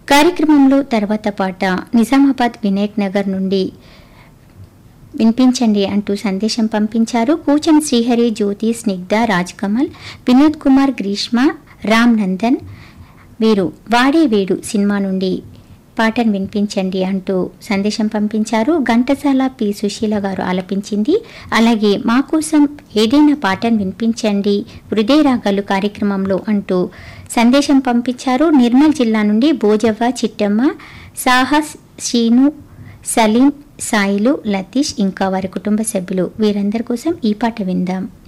కార్యక్రమంలో తర్వాత పాట నిజామాబాద్ వినాయక్ నగర్ నుండి వినిపించండి అంటూ సందేశం పంపించారు కూచన్ శ్రీహరి జ్యోతి స్నిగ్ధ రాజ్ కమల్ వినోద్ కుమార్ గ్రీష్మ రామ్ నందన్ వీరు వాడే వేడు సినిమా నుండి పాటను వినిపించండి అంటూ సందేశం పంపించారు ఘంటసాల పి సుశీల గారు ఆలపించింది అలాగే మా కోసం ఏదైనా పాటను వినిపించండి హృదయ రాగాలు కార్యక్రమంలో అంటూ సందేశం పంపించారు నిర్మల్ జిల్లా నుండి భోజవ్వ చిట్టమ్మ సాహస్ శ్రీను సలీం సాయిలు లతీష్ ఇంకా వారి కుటుంబ సభ్యులు వీరందరి కోసం ఈ పాట విందాం